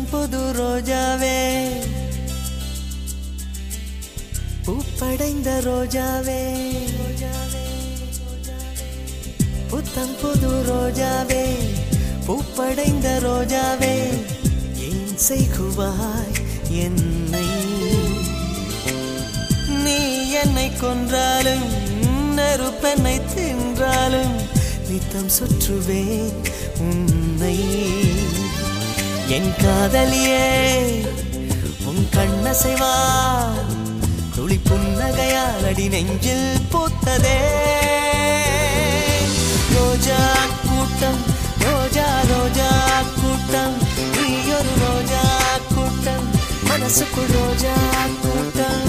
புத்தம் புது ரோஜாவே பூப்படைந்த ரோஜாவே புத்தம் புது ரோஜாவே பூப்படைந்த ரோஜாவே ஏன் செய்குவாய் என்னை நீ என்னை கொன்றாலும் நெருப்பெண்ணை தின்றாலும் நித்தம் சுற்றுவேன் உன்னை என் காதலியே உன் கண்ணசைவா துளி புன்னகையால் அடி நெஞ்சில் பூத்ததே ரோஜா கூட்டம் ரோஜா ரோஜா கூட்டம் நீ ஒரு ரோஜா கூட்டம் மனசுக்குள் ரோஜா கூட்டம்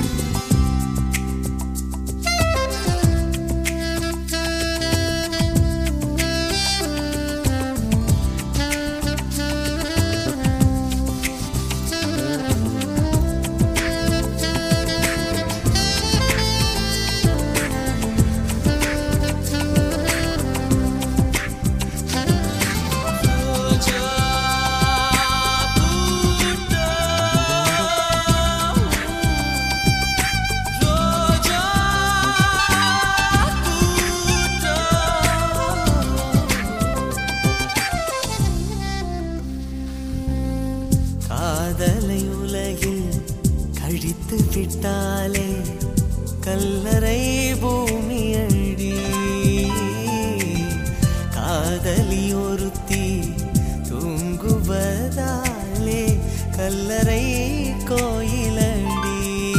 காதலை உலகில் கழித்து விட்டாலே கல்லறை பூமி அடி காதலி ஒருத்தி தூங்குவதாலே கல்லறை கோயிலடி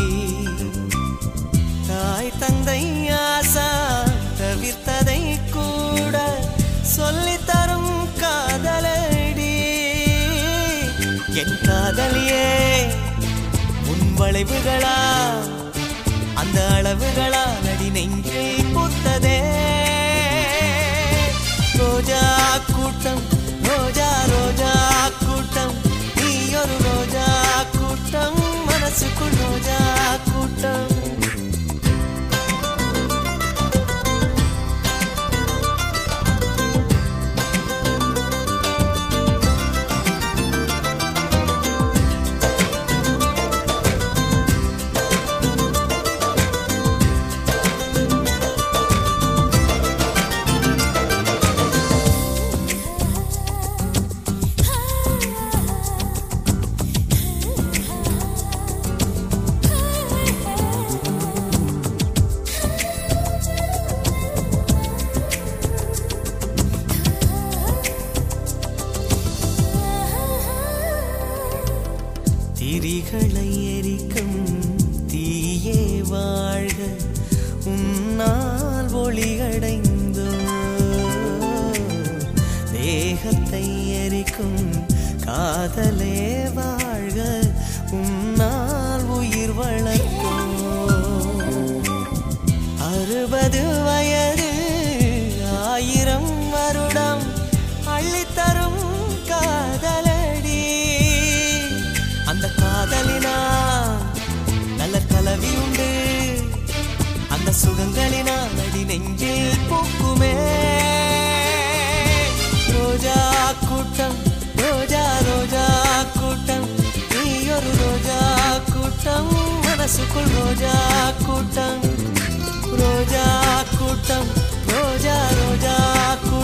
தாய் தந்தை ஆசா தவிர்த்ததை கூட சொல்லித் தரும் காதலடி என் காதலியே உன் வளைவுகளா அந்த அளவுகளா நடி நெஞ்சில் பூத்ததே ரோஜா கூட்டம் ரோஜா ரோஜா கூட்டம் நீ ஒரு ரோஜா கூட்டம் மனசுக்குள் ரோஜா கூட்டம் திரிகளை எரிக்கும் தீயே வாழ்க உன்னால் ஒளியடைந்தோ தேகத்தை எரிக்கும் காதலே வாழ்க உன்னால் உயிர் வளர்க்கும் அறுபது வயது ஆயிரம் வருடம் அள்ளித்தரும் காதலடி அந்த காதலினா நல்ல கலவி உண்டு அந்த சுகங்களினா நடி நெஞ்சில் பூக்குமே ரோஜா கூட்டம் ரோஜா ரோஜா கூட்டம் நீ ஒரு ரோஜா கூட்டம் மனசுக்குள் ரோஜா கூட்டம் ரோஜா கூட்டம் ரோஜா ரோஜா கூட்டம்